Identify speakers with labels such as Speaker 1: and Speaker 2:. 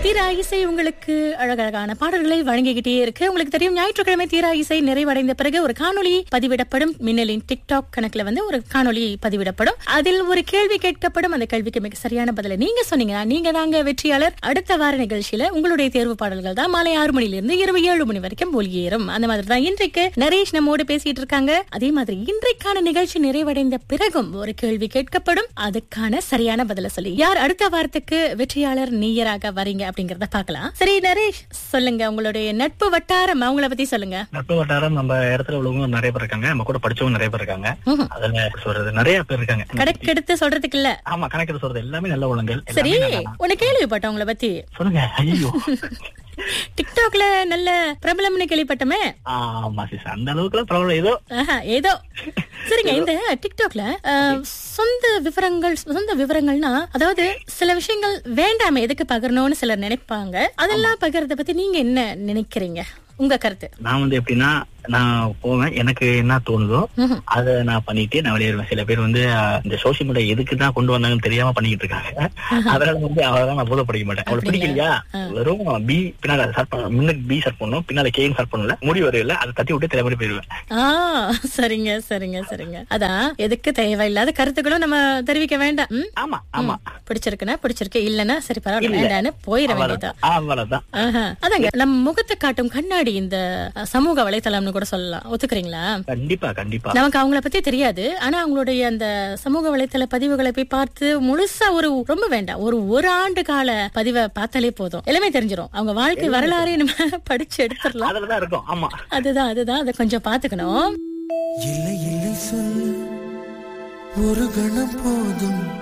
Speaker 1: தீரா இசை உங்களுக்கு அழகழகான பாடல்களை வழங்கிக்கிட்டே இருக்கு உங்களுக்கு தெரியும் ஞாயிற்றுக்கிழமை தீரா இசை நிறைவடைந்த பிறகு ஒரு காணொளி பதிவிடப்படும் மின்னலின் டிக்டாக் கணக்குல வந்து ஒரு காணொளி பதிவிடப்படும் அதில் ஒரு கேள்வி கேட்கப்படும் அந்த கேள்விக்கு மிக சரியான பதில நீங்க சொன்னீங்கன்னா நீங்க தாங்க வெற்றியாளர் அடுத்த வார நிகழ்ச்சியில உங்களுடைய தேர்வு பாடல்கள் தான் மாலை ஆறு மணில இருந்து இரவு ஏழு மணி வரைக்கும் ஒலியேறும் அந்த மாதிரி தான் இன்றைக்கு நரேஷ் நம்மோடு பேசிட்டு இருக்காங்க அதே மாதிரி இன்றைக்கான நிகழ்ச்சி நிறைவடைந்த பிறகும் ஒரு கேள்வி கேட்கப்படும் அதுக்கான சரியான பதில சொல்லி யார் அடுத்த வாரத்துக்கு வெற்றியாளர் நீயராக வரீங்க அப்படிங்கறத பார்க்கலாம் சரி நரேஷ் சொல்லுங்க உங்களுடைய நட்பு வட்டாரம் அவங்கள பத்தி சொல்லுங்க
Speaker 2: நட்பு வட்டாரம் நம்ம இடத்துல உள்ளவங்க நிறைய பேர் இருக்காங்க நம்ம கூட படிச்சவங்க நிறைய பேர் இருக்காங்க
Speaker 1: ம்ஹும்.
Speaker 2: அதுல சொல்றது நிறைய பேர் இருக்காங்க
Speaker 1: கணக்கெடுத்து சொல்றதுக்கு இல்ல
Speaker 2: ஆமா கணக்கில் சொல்றது எல்லாமே நல்ல உள்ளங்கள்
Speaker 1: சரி
Speaker 2: எல்லாமே நல்லா-
Speaker 1: உன்னை கேள்விப்பட்டேன் உங்களை பத்தி
Speaker 2: சொல்லுங்க ஐயோ
Speaker 1: டிக்டாக்ல நல்ல பிரபலம்னு கேள்விப்பட்டமே
Speaker 2: ஆமா சிஸ் அந்த அளவுக்கு ப்ராப்ளம் ஏதோ
Speaker 1: ஆஹா, ஏதோ சரிங்க இந்த டிக்டாக்ல அஹ், சொந்த விவரங்கள் சொந்த விவரங்கள்னா அதாவது சில விஷயங்கள் வேண்டாமே எதுக்கு பகிரணும்னு சிலர் நினைப்பாங்க அதெல்லாம் பகிர்றத பத்தி நீங்க என்ன நினைக்கிறீங்க உங்க கருத்து
Speaker 2: நான் வந்து எப்படின்னா நான் போவேன் எனக்கு என்ன தோணுதோ
Speaker 1: ம்ஹும்.
Speaker 2: அதை நான் பண்ணிட்டு நான் வெளியேறுவேன் சில பேர் வந்து அஹ், இந்த சோசியல் மீடியா எதுக்கு தான் கொண்டு வந்தாங்கன்னு தெரியாம பண்ணிக்கிட்டு இருக்காங்க அதனால வந்து அவதான் நான் போத படிக்க மாட்டேன் அவளுக்கு பிடிக்கலையா வெறும் பி பின்னால சர்ட் பண்ண முன்னுக்கு பி சர்ட் பண்ணணும் பின்னால கேயும் சர்ட் பண்ணல முடி வரையில அதை தட்டி விட்டு தலைமுறை போயிருவேன்
Speaker 1: ஆ சரிங்க சரிங்க சரிங்க அதான் எதுக்கு தேவையில்லாத கருத்துக்களும் நம்ம தெரிவிக்க வேண்டாம் ம்?
Speaker 2: ஆமா ஆமா
Speaker 1: பிடிச்சிருக்குன்னா பிடிச்சிருக்கு இல்லன்னா சரி பரவாயில்ல வேண்டான்னு போயிட வேண்டியதா
Speaker 2: அவ்வளவுதான்
Speaker 1: ஆஹா. அதாங்க நம்ம முகத்தை காட்டும் கண்ணாடி இந்த அஹ், சமூக வலைத்தளம்னு கூட சொல்லலாம் ஒத்துக்கிறீங்களா
Speaker 2: கண்டிப்பா கண்டிப்பா
Speaker 1: நமக்கு அவங்கள பத்தி தெரியாது ஆனா அவங்களுடைய அந்த சமூக வலைத்தள பதிவுகளை போய் பார்த்து முழுசா ஒரு ரொம்ப வேண்டாம் ஒரு ஒரு ஆண்டு கால பதிவை பார்த்தாலே போதும் எல்லாமே தெரிஞ்சிரும் அவங்க வாழ்க்கை வரலாறே நம்ம படிச்சு எடுத்துடலாம்
Speaker 2: அதுலதான் இருக்கும் ஆமா
Speaker 1: அதுதான் அதுதான் அதை கொஞ்சம் பாத்துக்கணும்
Speaker 3: இல்லை இல்லை சொல்ல ஒரு கணம் போதும்